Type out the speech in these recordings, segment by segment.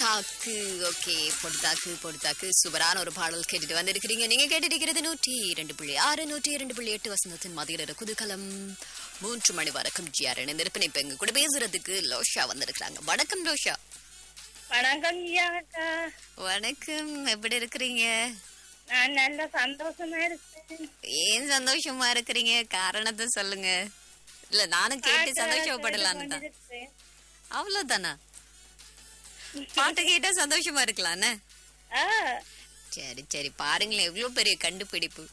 பொடுத்தாக்கு okay பொடுத்தாக்கு பொடுத்தாக்கு சூப்பரான ஒரு பாடல் கேட்டுட்டு வந்திருக்கிறீங்க நீங்க கேட்டிருக்கிறது நூற்றி இரண்டு புள்ளி ஆறு நூற்றி இரண்டு புள்ளி எட்டு வசந்தத்தின் மதிய குதூகலம் மூன்று மணி வரைக்கும் ஜிஆர் இணைந்திருப்பேன் இப்ப எங்க கூட பேசுறதுக்கு லோஷா வந்திருக்கிறாங்க வணக்கம் லோஷா வணக்கம் ஐயாக்கா வணக்கம் எப்படி இருக்கிறீங்க நான் நல்ல சந்தோஷமா இருக்கேன் ஏன் சந்தோஷமா இருக்கிறீங்க காரணத்தை சொல்லுங்க இல்ல நானும் கேட்டு சந்தோஷப்படலான்னு தான் கொண்டிருக்கிறேன். அவ்வளவுதானா பாட்டு கேட்டா சந்தோஷமா இருக்கலாம்னு ஆ, சரி சரி பாருங்களேன் எவ்வளவு பெரிய கண்டுபிடிப்பு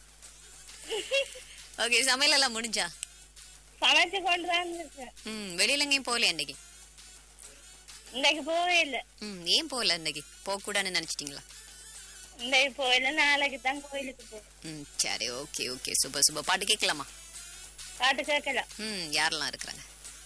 ஓகே சமையல் எல்லாம் முடிஞ்சா சமைச்சு கொண்டு தான் இருக்கேன் ம் வெளியில எங்கேயும் போகல இன்னைக்கு இன்னைக்கு போவே இல்லை ம் ஏன் போகல இன்னைக்கு போக கூடாதுன்னு நினைச்சிட்டீங்களா இன்னைக்கு போயில நாளைக்கு தான் கோயிலுக்கு போகும் ம் சரி ஓகே ஓகே சூப்பர் சூப்பர் பாட்டு கேட்கலாமா பாட்டு கேட்கலாம் ம் யாரெல்லாம் இருக்கிறாங்க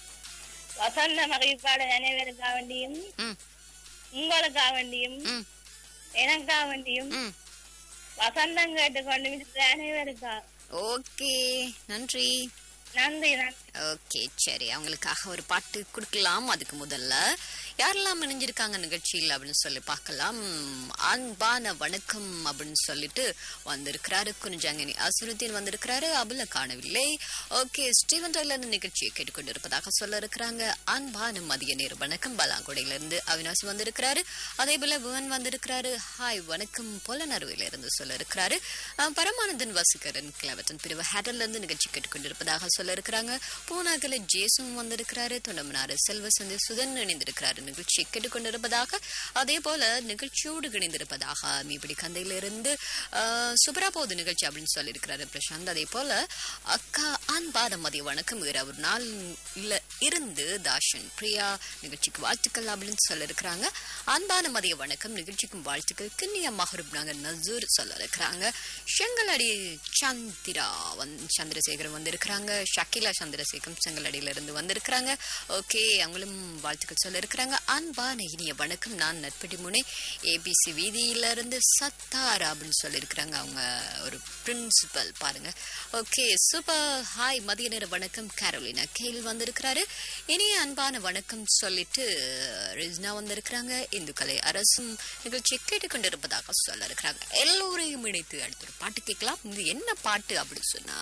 வசந்த மகிழ்ப்பாடு அனைவருக்காக வேண்டியும் ம் உங்களுக்காக வேண்டியும் ம் எனக்காக வேண்டியும் ம் வசந்தம் கேட்டு கொண்டு இருக்கிற அனைவருக்கா ஓகே நன்றி நன்றி நன்றி ஓகே சரி அவங்களுக்காக ஒரு பாட்டு கொடுக்கலாம் அதுக்கு முதல்ல யாரெல்லாம் இணைஞ்சிருக்காங்க நிகழ்ச்சியில் அப்படின்னு சொல்லி பார்க்கலாம் அன்பான வணக்கம் அப்படின்னு சொல்லிட்டு வந்திருக்கிறாரு குனிஜாங்கினி அசுருத்தீன் வந்திருக்கிறாரு அபுல காணவில்லை ஓகே ஸ்டீவன் டைலர் நிகழ்ச்சியை கேட்டுக்கொண்டிருப்பதாக சொல்ல இருக்கிறாங்க அன்பான மதிய நேர வணக்கம் பலாங்குடையில இருந்து அவினாசி வந்திருக்கிறாரு அதே போல புவன் வந்திருக்கிறாரு ஹாய் வணக்கம் பொலனருவில இருந்து சொல்ல இருக்கிறாரு அஹ், பரமானந்தன் வசிகரன் கிளவட்டன் பிரிவு ஹேடல்ல இருந்து நிகழ்ச்சி கேட்டுக்கொண்டிருப்பதாக சொல்ல இருக்கிறாங்க பூனாகல ஜேசும் வந்திருக்கிறாரு தொண்டமனாறு செல்வ சந்தி சுதன் இணைந்திருக்கிறாரு நிகழ்ச்சி கேட்டுக்கொண்டிருப்பதாக அதே போல நிகழ்ச்சியோடு இணைந்திருப்பதாக மீபிடி கந்தையிலிருந்து அஹ், சுப்ரா போது நிகழ்ச்சி அப்படின்னு சொல்லியிருக்கிறாரு பிரசாந்த் அதே போல அக்கா அன்பாத மதிய வணக்கம் வேற ஒரு நாள் இல்ல இருந்து தாஷன் பிரியா நிகழ்ச்சிக்கு வாழ்த்துக்கள் அப்படின்னு சொல்ல இருக்கிறாங்க அன்பான மதிய வணக்கம் நிகழ்ச்சிக்கும் வாழ்த்துக்கள் கிண்ணிய மஹரூப் நாங்க நசூர் சொல்ல இருக்கிறாங்க செங்கலடி சந்திரா வந் சந்திரசேகரன் வந்திருக்கிறாங்க ஷக்கிலா சந்திரசேகரம் செங்கலடியில இருந்து வந்திருக்கிறாங்க ஓகே அவங்களும் வாழ்த்துக்கள் சொல்ல இருக்கிறாங்க அன்பான இனிய வணக்கம் நான் நட்படி முனை ஏபிசி வீதியில இருந்து சத்தார் அப்படின்னு சொல்லியிருக்கிறாங்க அவங்க ஒரு பிரின்சிபல் பாருங்க ஓகே சூப்பர் ஹாய் மதிய நேர வணக்கம் கேரோலினா கேல் வந்திருக்கிறாரு இனிய அன்பான வணக்கம் சொல்லிட்டு ரிஸ்னா வந்திருக்கிறாங்க இந்துக்கலை அரசும் நிகழ்ச்சி கேட்டுக்கொண்டிருப்பதாக சொல்ல இருக்கிறாங்க எல்லோரையும் இணைத்து அடுத்த ஒரு பாட்டு கேட்கலாம் இது என்ன பாட்டு அப்படின்னு சொன்னா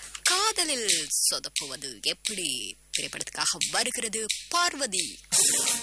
காதலில் சொதப்புவது எப்படி திரைப்படத்துக்காக வருகிறது பார்வதி